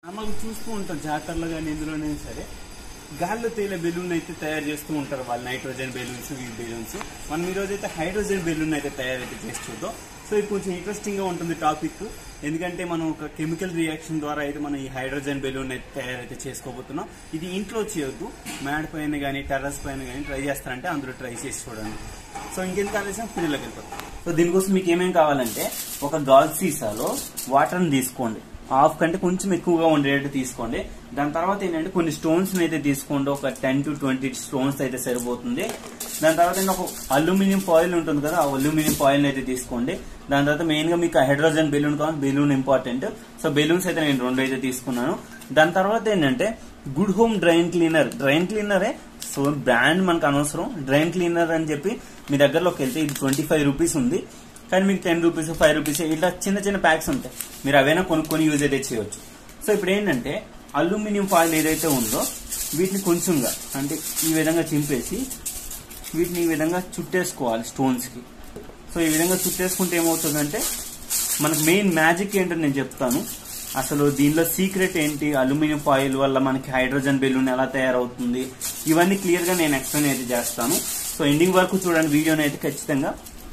మనం చూస్తూ ఉంటాం జాతరలో కానీ ఎందులోనైనా సరే గాల్లో తేలే బెలూన్ అయితే తయారు చేస్తూ ఉంటారు వాళ్ళు నైట్రోజన్ బెలూన్స్ ఈ బెలూన్స్ మనం ఈ రోజు అయితే హైడ్రోజన్ బెలూన్ అయితే తయారైతే చేసి చూద్దాం సో ఇది కొంచెం ఇంట్రెస్టింగ్ గా ఉంటుంది టాపిక్ ఎందుకంటే మనం ఒక కెమికల్ రియాక్షన్ ద్వారా అయితే మనం ఈ హైడ్రోజన్ బెలూన్ అయితే తయారైతే చేసుకోబోతున్నాం ఇది ఇంట్లో చేయొద్దు మ్యాడ్ పైన కానీ టెర్రస్ పైన కానీ ట్రై చేస్తారంటే అందులో ట్రై చేసి చూడండి సో ఇంకెంత ఆలస్యం ఫిల్లోకి వెళ్ళిపోతాం సో దీనికోసం మీకు ఏమేం కావాలంటే ఒక గాజు సీసాలో వాటర్ని తీసుకోండి హాఫ్ కంటే కొంచెం ఎక్కువగా ఉండేటట్టు తీసుకోండి దాని తర్వాత ఏంటంటే కొన్ని స్టోన్స్ అయితే తీసుకోండి ఒక టెన్ టు ట్వంటీ స్టోన్స్ అయితే సరిపోతుంది దాని తర్వాత ఏంటి ఒక అల్యూమినియం ఫాయిల్ ఉంటుంది కదా ఆ అల్యూమినియం ఫాయిల్ అయితే తీసుకోండి దాని తర్వాత మెయిన్ గా మీకు హైడ్రోజన్ బెలూన్ కావాలి బెలూన్ ఇంపార్టెంట్ సో బెలూన్స్ అయితే నేను రెండు అయితే తీసుకున్నాను దాని తర్వాత ఏంటంటే గుడ్ హోమ్ డ్రైన్ క్లీనర్ డ్రైన్ క్లీనరే సో బ్రాండ్ మనకు అనవసరం డ్రైన్ క్లీనర్ అని చెప్పి మీ దగ్గరలోకి వెళ్తే ఇది ట్వంటీ ఫైవ్ రూపీస్ ఉంది కానీ మీకు టెన్ రూపీస్ ఫైవ్ రూపీస్ ఇట్లా చిన్న చిన్న ప్యాక్స్ ఉంటాయి మీరు అవైనా కొనుక్కొని యూజ్ అయితే చేయొచ్చు సో ఇప్పుడు ఏంటంటే అల్యూమినియం ఫాయిల్ ఏదైతే ఉందో వీటిని కొంచెంగా అంటే ఈ విధంగా చింపేసి వీటిని ఈ విధంగా చుట్టేసుకోవాలి స్టోన్స్ కి సో ఈ విధంగా చుట్టేసుకుంటే ఏమవుతుందంటే మనకు మెయిన్ మ్యాజిక్ ఏంటో నేను చెప్తాను అసలు దీనిలో సీక్రెట్ ఏంటి అల్యూమినియం ఫాయిల్ వల్ల మనకి హైడ్రోజన్ బెలూన్ ఎలా తయారవుతుంది ఇవన్నీ క్లియర్ గా నేను ఎక్స్ప్లెయిన్ అయితే చేస్తాను సో ఎండింగ్ వరకు చూడండి వీడియోని అయితే ఖచ్చితంగా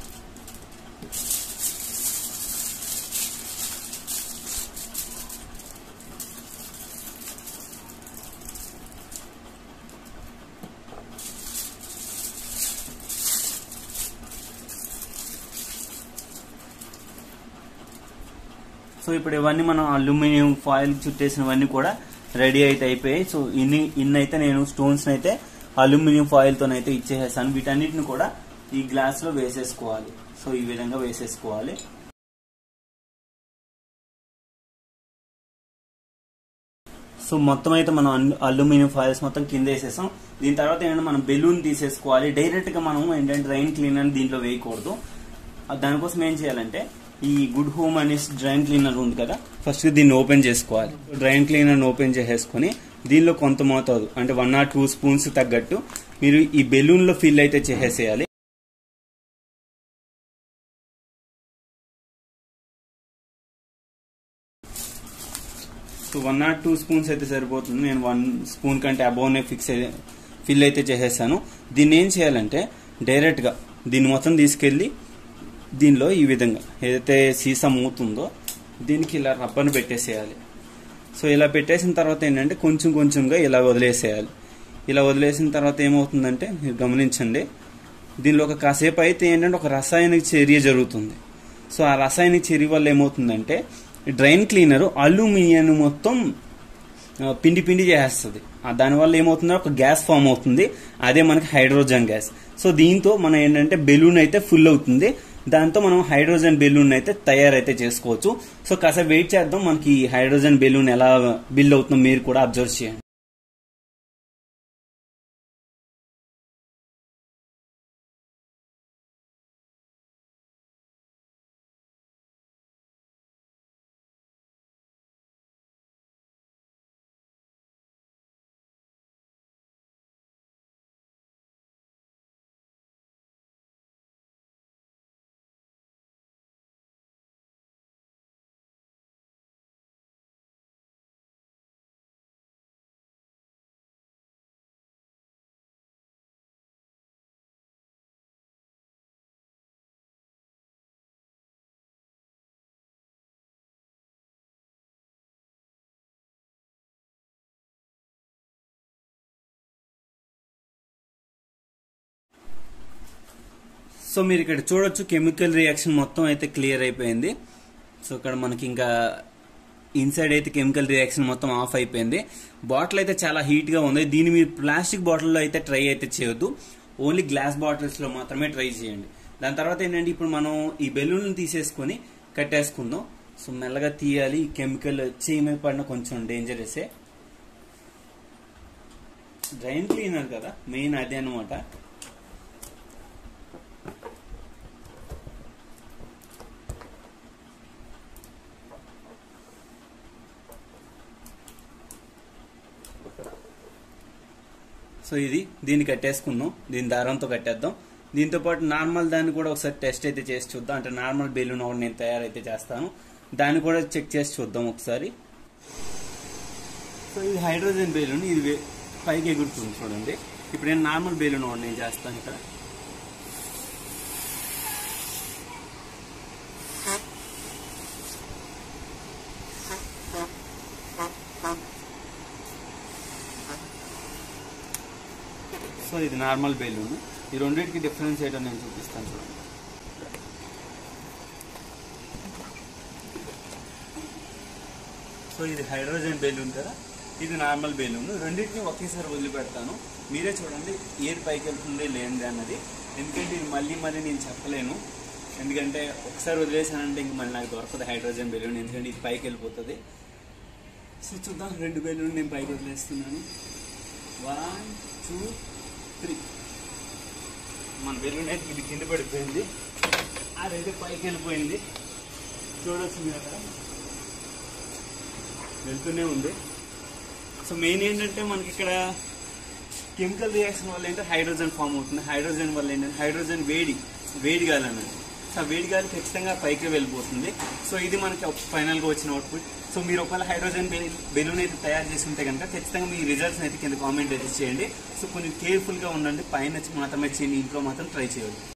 సో ఇప్పుడు ఇవన్నీ మనం అల్యూమినియం ఫాయిల్ చుట్టేసినవన్నీ కూడా రెడీ అయితే అయిపోయాయి సో ఇన్ని ఇన్ని అయితే నేను స్టోన్స్ అయితే అల్యూమినియం ఫాయిల్ తోనైతే ఇచ్చేసేసాను వీటన్నిటిని కూడా ఈ గ్లాస్ లో వేసేసుకోవాలి సో ఈ విధంగా వేసేసుకోవాలి సో మొత్తం అయితే మనం అన్ని- అల్యూమినియం ఫాయిల్స్ మొత్తం కింద వేసేసాం దీని తర్వాత ఏంటంటే మనం బెలూన్ తీసేసుకోవాలి డైరెక్ట్ గా మనం ఏంటంటే డ్రైన్ క్లీనర్ దీంట్లో వేయకూడదు ఆ దానికోసం ఏం చేయాలంటే ఈ గుడ్ హోమ్ అనే డ్రైన్ క్లీనర్ ఉంది కదా ఫస్ట్ దీన్ని ఓపెన్ చేసుకోవాలి డ్రైన్ క్లీనర్ ఓపెన్ చేసేసుకొని దీనిలో కొంత మోతాదు అంటే వన్ ఆర్ టూ స్పూన్స్ తగ్గట్టు మీరు ఈ బెలూన్ లో ఫిల్ అయితే చేసేసేయాలి so one not two spoons అయితే సరిపోతుంది నేను వన్ స్పూన్ కంటే అబోవ్నే ఫిక్స్ ఫిల్ అయితే చేసేసాను దీన్ని ఏం చేయాలంటే డైరెక్ట్గా దీన్ని మొత్తం తీసుకెళ్ళి దీనిలో ఈ విధంగా ఏదైతే సీసా మూతుందో దీనికి ఇలా రబ్బర్ని పెట్టేసేయాలి సో ఇలా పెట్టేసిన తర్వాత ఏంటంటే కొంచెం కొంచెంగా ఇలా వదిలేసేయాలి ఇలా వదిలేసిన తర్వాత ఏమవుతుందంటే మీరు గమనించండి దీనిలో ఒక కాసేపు అయితే ఏంటంటే ఒక రసాయనిక చర్య జరుగుతుంది సో ఆ రసాయనిక చర్య వల్ల ఏమవుతుందంటే డ్రైన్ క్లీనర్ అల్యూమినియం మొత్తం ఆ, పిండి పిండి చేసేస్తుంది ఆ దానివల్ల ఏమవుతుందో ఒక గ్యాస్ ఫామ్ అవుతుంది అదే మనకి హైడ్రోజన్ గ్యాస్ సో దీంతో మనం ఏంటంటే బెలూన్ అయితే ఫుల్ అవుతుంది దాంతో మనం హైడ్రోజన్ బెలూన్ అయితే తయారైతే చేసుకోవచ్చు సో కాసేపు వెయిట్ చేద్దాం మనకి ఈ హైడ్రోజన్ బెలూన్ ఎలా బిల్డ్ అవుతుందో మీరు కూడా అబ్జర్వ్ చేయండి సో మీరు ఇక్కడ చూడొచ్చు కెమికల్ రియాక్షన్ మొత్తం అయితే క్లియర్ అయిపోయింది సో ఇక్కడ మనకి ఇంకా ఇన్సైడ్ అయితే కెమికల్ రియాక్షన్ మొత్తం ఆఫ్ అయిపోయింది బాటిల్ అయితే చాలా హీట్ గా ఉంది దీన్ని మీరు ప్లాస్టిక్ బాటిల్లో అయితే ట్రై అయితే చేయొద్దు ఓన్లీ గ్లాస్ బాటిల్స్ లో మాత్రమే ట్రై చేయండి దాని తర్వాత ఏంటంటే ఇప్పుడు మనం ఈ బెలూన్ తీసేసుకొని కట్టేసుకుందాం సో మెల్లగా తీయాలి ఈ కెమికల్ చేయి మీద పడిన కొంచెం డేంజరసే డ్రైన్ క్లీనర్ కదా మెయిన్ అదే అనమాట సో ఇది దీన్ని కట్టేసుకుందాం దీని దారంతో కట్టేద్దాం దీంతో పాటు నార్మల్ దాన్ని కూడా ఒకసారి టెస్ట్ అయితే చేసి చూద్దాం అంటే నార్మల్ బెలూన్ ఒకటి నేను తయారైతే చేస్తాను దాన్ని కూడా చెక్ చేసి చూద్దాం ఒకసారి సో ఇది హైడ్రోజన్ బెలూన్ ఇది వే- పైకి ఎగురుతుంది చూడండి ఇప్పుడు నేను నార్మల్ బెలూన్ ఒకటి నేను చేస్తాను ఇక్కడ సో ఇది నార్మల్ బెలూన్ ఈ రెండింటికి డిఫరెన్స్ ఏంటో నేను చూపిస్తాను చూడండి సో ఇది హైడ్రోజన్ బెలూన్ కదా ఇది నార్మల్ బెలూన్ రెండింటిని ఒకేసారి వదిలిపెడతాను మీరే చూడండి ఏది పైకి వెళ్తుంది లేనిది అన్నది ఎందుకంటే ఇది మళ్ళీ మళ్ళీ నేను చెప్పలేను ఎందుకంటే ఒకసారి వదిలేసానంటే ఇంక మళ్ళీ నాకు దొరకదు హైడ్రోజన్ బెలూన్ ఎందుకంటే ఇది పైకి వెళ్ళిపోతుంది సో చూద్దాం రెండు బెలూన్ నేను పైకి వదిలేస్తున్నాను వన్ టూ త్రీ మన బెలూన్ అయితే ఇది కింద పడిపోయింది అదైతే పైకి వెళ్ళిపోయింది చూడొచ్చు మీరు అక్కడ వెళ్తూనే ఉంది సో మెయిన్ ఏంటంటే మనకి ఇక్కడ కెమికల్ రియాక్షన్ వల్ల ఏంటంటే హైడ్రోజన్ ఫామ్ అవుతుంది హైడ్రోజన్ వల్ల ఏంటంటే హైడ్రోజన్ వేడి వేడి గాలి అన్నది సో ఆ వేడి గాలి ఖచ్చితంగా పైకి వెళ్ళిపోతుంది సో ఇది మనకి ఫైనల్గా వచ్చిన అవుట్పుట్ సో మీరు ఒకవేళ హైడ్రోజన్ బెలూన్ అయితే తయారు చేసి ఉంటే కనుక ఖచ్చితంగా మీ రిజల్ట్స్ అయితే కింద కామెంట్ అయితే చేయండి సో కొంచెం కేర్ఫుల్గా ఉండండి పైన మాత్రమే చేయండి ఇంట్లో మాత్రం ట్రై చేయండి